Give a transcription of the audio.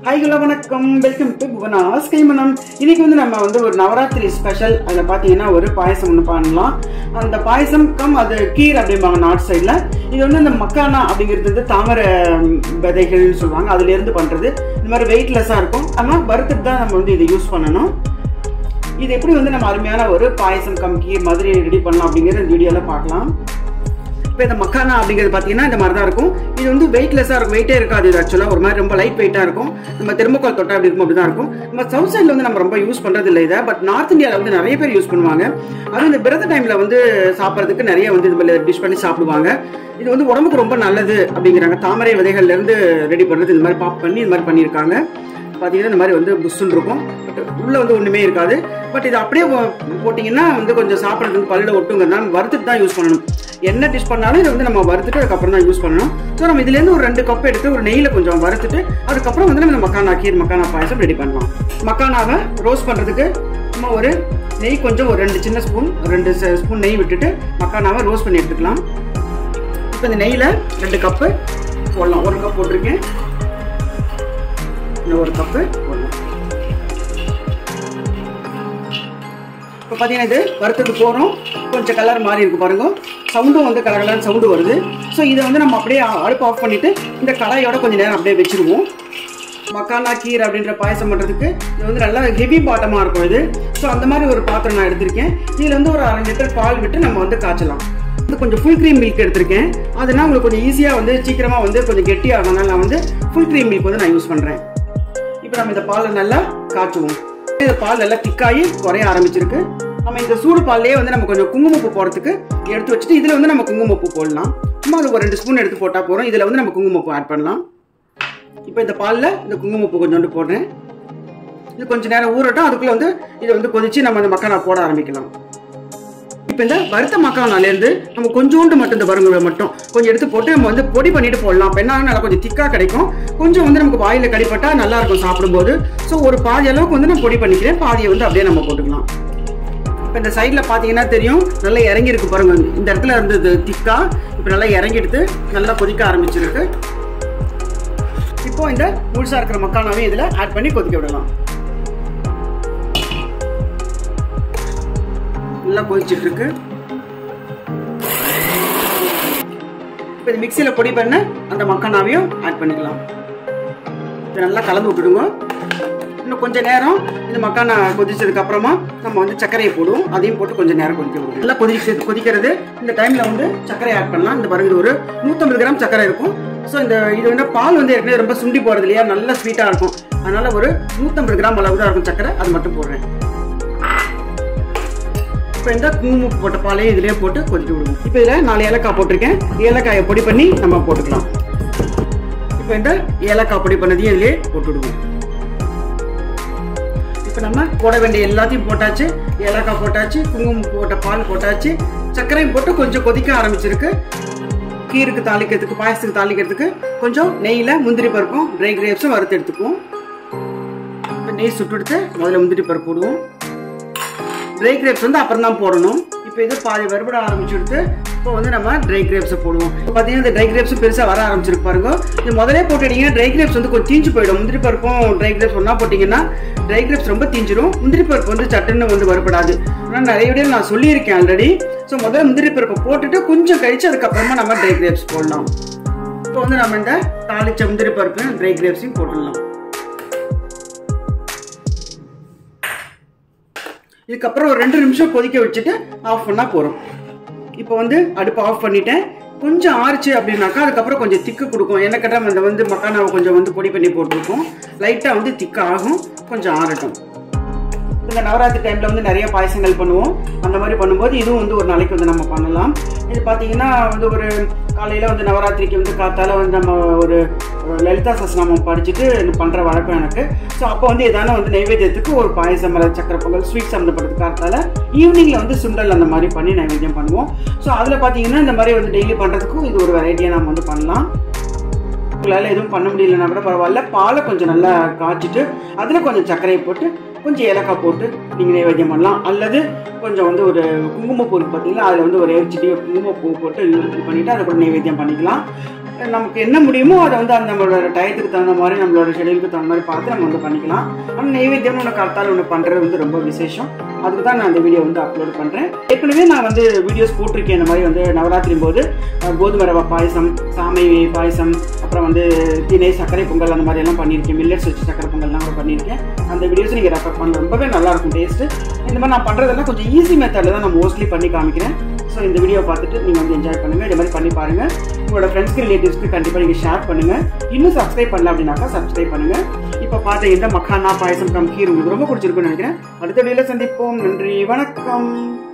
hi hello வணக்கம் welcome to Bhuvana's கைமணம் இன்னைக்கு வந்து நம்ம வந்து ஒரு நவராத்திரி ஸ்பெஷல் அதில் பார்த்தீங்கன்னா ஒரு பாயசம் ஒன்று பண்ணலாம் அந்த பாயசம் கம் அது கீர் அப்படிம்பாங்க நார்த் சைடில் இது வந்து இந்த மக்கானா அப்படிங்கிறது வந்து தாமரை ம், விதைகள்னு சொல்லுவாங்க அதுலேருந்து பண்ணுறது இந்த மாதிரி வெயிட்லெஸ்ஸாக இருக்கும் ஆனால் வறுத்துட்டு தான் நம்ம வந்து இதை யூஸ் பண்ணணும் இது எப்படி வந்து நம்ம அருமையான ஒரு பாயசம் கம் கீர் மாதிரி ரெடி பண்ணலாம் அப்படிங்கிற இந்த வீடியோவில் பார்க்கலாம் இப்போ இந்த மக்கானா அப்படிங்கிறது பார்த்தீங்கன்னா இந்த மாதிரி தான் இருக்கும் இது வந்து வெயிட்லெஸ்ஸாக இருக்கும் வெயிட்டே இருக்காது இது ஆக்சுவலாக ஒரு மாதிரி ரொம்ப லைட் வெயிட்டாக இருக்கும் நம்ம தெர்மோகால் தொட்டா அப்படி இருக்கும் அப்படி தான் இருக்கும் நம்ம சவுத் சைடில் வந்து நம்ம ரொம்ப யூஸ் பண்ணுறது இல்லை இதை பட் நார்த் இந்தியாவில் வந்து நிறைய பேர் யூஸ் பண்ணுவாங்க அதுவும் இந்த விரத டைமில் வந்து சாப்பிட்றதுக்கு நிறைய வந்து இது மாதிரி டிஷ் பண்ணி சாப்பிடுவாங்க இது வந்து உடம்புக்கு ரொம்ப நல்லது அப்படிங்கிறாங்க தாமரை விதைகள்லேருந்து ரெடி பண்ணுறது இந்த மாதிரி பாப் பண்ணி இந்த மாதிரி பண்ணியிருக்காங்க பார்த்தீங்கன்னா இந்த மாதிரி வந்து புஷ்ஷுன்னு இருக்கும் பட் உள்ளே வந்து ஒன்றுமே இருக்காது பட் இது அப்படியே போ- போட்டிங்கன்னா வந்து கொஞ்சம் சாப்பிட்றதுக்கு பல்லில் ஒட்டுங்கிறதுனால வறுத்துட்டு தான் யூஸ் பண்ணணும் என்ன டிஷ் பண்ணாலும் இதை வந்து நம்ம வறுத்துட்டு அதுக்கப்புறம் தான் யூஸ் பண்ணணும் ஸோ நம்ம இதுலேருந்து ஒரு ரெண்டு கப் எடுத்து ஒரு நெய்யில் கொஞ்சம் வறுத்துட்டு அதுக்கப்புறம் வந்து நம்ம இந்த மக்கானா கீர் மக்கானா பாயசம் ரெடி பண்ணலாம் மக்கானாவை ரோஸ்ட் பண்ணுறதுக்கு சும்மா ஒரு நெய் கொஞ்சம் ஒரு ரெண்டு சின்ன ஸ்பூன் ரெண்டு ஸ்பூன் நெய் விட்டுட்டு மக்கானாவை ரோஸ்ட் பண்ணி எடுத்துக்கலாம் இப்போ இந்த நெய்யில் ரெண்டு கப்பு போடலாம் ஒரு கப் போட்டிருக்கேன் இன்னும் ஒரு கப்பு போடலாம் இப்போ பார்த்தீங்கன்னா இது வறுத்தது போகிறோம் கொஞ்சம் கலர் மாறி இருக்கு பாருங்க சவுண்டும் வந்து கலர் கலர் சவுண்டு வருது ஸோ இதை வந்து நம்ம அப்படியே அடுப்பு ஆஃப் பண்ணிட்டு இந்த கடாயோட கொஞ்சம் நேரம் அப்படியே வச்சிருவோம் மக்கானா கீர் அப்படின்ற பாயசம் பண்ணுறதுக்கு இது வந்து நல்லா ஹெவி பாட்டமாக இருக்கும் இது ஸோ அந்த மாதிரி ஒரு பாத்திரம் நான் எடுத்திருக்கேன் இதில் வந்து ஒரு அரை லிட்டர் பால் விட்டு நம்ம வந்து காய்ச்சலாம் வந்து கொஞ்சம் ஃபுல் க்ரீம் மில்க் எடுத்திருக்கேன் அதனால் உங்களுக்கு கொஞ்சம் ஈஸியாக வந்து சீக்கிரமாக வந்து கொஞ்சம் கெட்டியாகனால நான் வந்து ஃபுல் க்ரீம் மில்க் வந்து நான் யூஸ் பண்ணுறேன் இப்போ நம்ம இந்த பாலை நல்லா காய்ச்சுவோம் இந்த பால் நல்லா திக்காகி குறைய ஆரம்பிச்சிருக்கு நம்ம இந்த சூடு பால்லையே வந்து நம்ம கொஞ்சம் குங்குமப்பூ போடுறதுக்கு எடுத்து வச்சுட்டு இதில் வந்து நம்ம குங்குமப்பூ போடலாம் சும்மா அது ஒரு ரெண்டு ஸ்பூன் எடுத்து போட்டால் போகிறோம் இதில் வந்து நம்ம குங்குமப்பூ ஆட் பண்ணலாம் இப்போ இந்த பாலில் இந்த குங்குமப்பூ கொஞ்சோண்டு போடுறேன் இது கொஞ்ச நேரம் ஊறட்டும் அதுக்குள்ளே வந்து இதை வந்து கொதிச்சு நம்ம இந்த மக்கானா போட ஆரம்பிக்கலாம் இப்போ இந்த வறுத்த மக்கானாலேருந்து நம்ம கொஞ்சோண்டு மட்டும் இந்த வருங்களை மட்டும் கொஞ்சம் எடுத்து போட்டு நம்ம வந்து பொடி பண்ணிட்டு போடலாம் அப்போ என்ன நல்லா கொஞ்சம் திக்காக கிடைக்கும் கொஞ்சம் வந்து நமக்கு வாயில் கடிப்பட்டா நல்லா இருக்கும் சாப்பிடும்போது ஸோ ஒரு பாதி அளவுக்கு வந்து நான் பொடி பண்ணிக்கிறேன் பாதியை வந்து அப்படியே நம்ம போட்டுக்கலாம் இப்போ இந்த சைடில் பார்த்தீங்கன்னா தெரியும் நல்லா இறங்கி இருக்கு பாருங்க இந்த இடத்துல இருந்தது திக்கா இப்போ நல்லா இறங்கிடுது நல்லா கொதிக்க ஆரம்பிச்சிருக்கு இப்போ இந்த முழுசா இருக்கிற மக்கானாவையும் இதில் ஆட் பண்ணி கொதிக்க விடலாம் நல்லா கொதிச்சிட்டு இருக்கு இப்போ இந்த மிக்சியில் பொடி பண்ண அந்த மக்கானாவையும் ஆட் பண்ணிக்கலாம் இதை நல்லா கலந்து விட்டுடுங்க இன்னும் கொஞ்ச நேரம் இந்த மக்கானா கொதிச்சதுக்கு அப்புறமா நம்ம வந்து சர்க்கரையை போடுவோம் அதையும் போட்டு கொஞ்சம் நேரம் கொதிக்க விடுவோம் நல்லா கொதிச்சு கொதிக்கிறது இந்த டைம்ல வந்து சர்க்கரை ஆட் பண்ணலாம் இந்த பாருங்க இது ஒரு நூற்றம்பது கிராம் சர்க்கரை இருக்கும் ஸோ இந்த இது வந்து பால் வந்து ஏற்கனவே ரொம்ப சுண்டி போறது இல்லையா நல்லா ஸ்வீட்டாக இருக்கும் அதனால ஒரு நூற்றம்பது கிராம் அளவு தான் இருக்கும் சர்க்கரை அது மட்டும் போடுறேன் இப்போ இந்த குங்குமம் போட்ட பாலையும் இதிலே போட்டு கொதிக்க விடுவோம் இப்போ இதில் நாலு ஏலக்காய் போட்டிருக்கேன் ஏலக்காயை பொடி பண்ணி நம்ம போட்டுக்கலாம் இப்போ இந்த ஏலக்காய் பொடி பண்ணதையும் இதிலே போட்டு விடுவோம் இப்போ நம்ம போட வேண்டிய எல்லாத்தையும் போட்டாச்சு ஏலக்காய் போட்டாச்சு குங்குமம் போட்ட பால் போட்டாச்சு சர்க்கரையும் போட்டு கொஞ்சம் கொதிக்க ஆரம்பிச்சிருக்கு கீருக்கு தாளிக்கிறதுக்கு பாயசத்துக்கு தாளிக்கிறதுக்கு கொஞ்சம் நெய்யில் முந்திரி பருப்பும் ட்ரை கிரேப்ஸும் வறுத்து எடுத்துக்குவோம் இப்போ நெய் சுட்டு எடுத்து முதல்ல முந்திரி பருப்பு போடுவோம் ட்ரை கிரேப்ஸ் வந்து அப்புறம் தான் போடணும் இப்போ இது பாதி வறுபட ஆரம்பிச்சுடுத்து இப்போ வந்து நம்ம ட்ரை கிரேப்ஸை போடுவோம் இப்போ பார்த்தீங்கன்னா இந்த ட்ரை கிரேப்ஸ் பெருசாக வர ஆரம்பிச்சிருக்கு பாருங்க இது முதலே போட்டுட்டீங்க ட்ரை கிரேப்ஸ் வந்து கொஞ்சம் தீஞ்சு போயிடும் முந்திரி பருப்பும் ட்ரை கிரேப்ஸ் ஒன்றா போட்டிங்கன்னா ட்ரை கிரேப்ஸ் ரொம்ப தீஞ்சிரும் முந்திரி பருப்பு வந்து சட்டுன்னு வந்து வறுபடாது ஆனால் நிறைய வீடியோ நான் சொல்லியிருக்கேன் ஆல்ரெடி ஸோ முதல்ல முந்திரி பருப்பை போட்டுட்டு கொஞ்சம் கழிச்சு அதுக்கப்புறமா நம்ம ட்ரை கிரேப்ஸ் போடலாம் இப்போ வந்து நம்ம இந்த தாளிச்ச முந்திரி பருப்பையும் ட்ரை கிரேப்ஸையும் போட்டுடலாம் இதுக்கப்புறம் ஒரு ரெண்டு நிமிஷம் கொதிக்க வச்சுட்டு ஆஃப் பண்ணால் போகிறோம் இப்போ வந்து அடுப்பு ஆஃப் பண்ணிட்டேன் கொஞ்சம் ஆறுச்சு அப்படின்னாக்கா அதுக்கப்புறம் கொஞ்சம் திக்கு கொடுக்கும் என்ன கேட்டால் அந்த வந்து மக்கானாவை கொஞ்சம் வந்து பொடி பண்ணி போட்டிருக்கோம் லைட்டாக வந்து திக்கு ஆகும் கொஞ்சம் ஆறட்டும் இந்த நவராத்திரி டைமில் வந்து நிறைய பாயசங்கள் பண்ணுவோம் அந்த மாதிரி பண்ணும்போது இதுவும் வந்து ஒரு நாளைக்கு வந்து நம்ம பண்ணலாம் இது பார்த்தீங்கன்னா வந்து ஒரு காலையில் வந்து நவராத்திரிக்கு வந்து காத்தால வந்து நம்ம ஒரு ஒரு லலிதா சஸ்நாமம் படிச்சுட்டு பண்ணுற வழக்கம் எனக்கு ஸோ அப்போ வந்து எதான வந்து நைவேத்தியத்துக்கு ஒரு பாயசம் அல்லது சக்கரை பொங்கல் ஸ்வீட் சம்மந்தப்பட்டது காத்தால ஈவினிங்கில் வந்து சுண்டல் அந்த மாதிரி பண்ணி நைவேத்தியம் பண்ணுவோம் ஸோ அதில் பார்த்தீங்கன்னா இந்த மாதிரி வந்து டெய்லி பண்ணுறதுக்கும் இது ஒரு வெரைட்டியாக நம்ம வந்து பண்ணலாம் உங்களால் எதுவும் பண்ண முடியலன்னா கூட பரவாயில்ல பாலை கொஞ்சம் நல்லா காய்ச்சிட்டு அதில் கொஞ்சம் சர்க்கரையை போட்டு கொஞ்சம் ஏலக்காய் போட்டு நீங்கள் நைவேத்தியம் பண்ணலாம் அல்லது கொஞ்சம் வந்து ஒரு குங்குமப்பூ இருக்கு பார்த்தீங்களா அதில் வந்து ஒரு சிடி குங்குமப்பூ போட்டு இது பண்ணிவிட்டு அதை கூட நைவேத்தியம் பண்ணிக்கலாம் நமக்கு என்ன முடியுமோ அதை வந்து அந்த நம்மளோட டயத்துக்கு தகுந்த மாதிரி நம்மளோட ஷெடியூலுக்கு தகுந்த மாதிரி பார்த்து நம்ம வந்து பண்ணிக்கலாம் ஆனால் நைவேத்தியம் ஒன்று கரெக்டாக ஒன்று பண்ணுறது வந்து ரொம்ப விசேஷம் அதுக்கு தான் நான் இந்த வீடியோ வந்து அப்லோட் பண்ணுறேன் ஏற்கனவே நான் வந்து வீடியோஸ் போட்டிருக்கேன் இந்த மாதிரி வந்து நவராத்திரி போது அஹ், கோதுமை ரவை பாயசம் சாமை பாயசம் அப்புறம் வந்து திணை சர்க்கரை பொங்கல் அந்த மாதிரி எல்லாம் பண்ணியிருக்கேன் மில்லட்ஸ் வச்சு சர்க்கரை பொங்கல்லாம் கூட பண்ணியிருக்கேன் அந்த வீடியோஸ் நீங்கள் ரெஃபர் பண்ண ரொம்பவே நல்லா இருக்கும் டேஸ்ட்டு இந்த மாதிரி நான் பண்ணுறதெல்லாம் கொஞ்சம் ஈஸி மெத்தடில் தான் நான் மோஸ்ட்லி பண்ணி காமிக்கிறேன் ஸோ இந்த வீடியோ பார்த்துட்டு நீங்கள் வந்து என்ஜாய் பண்ணுங்கள் இந்த மாதிரி பண்ணி பாருங்கள் உங்களோட ஃப்ரெண்ட்ஸ்க்கு ரிலேட்டிவ்ஸ்க்கு கண்டிப்பாக நீங்கள் ஷேர் பண்ணுங்கள் இன்னும் சப்ஸ்கிரைப் பண்ணல அப்படின்னாக்கா சப்ஸ்கிரைப் பண்ணுங்கள் இப்போ பார்த்த இந்த மக்கானா பாயசம் கம் கீர் உங்களுக்கு ரொம்ப பிடிச்சிருக்குன்னு நினைக்கிறேன் அடுத்த வீடியோவில் சந்திப்போம் நன்றி வணக்கம்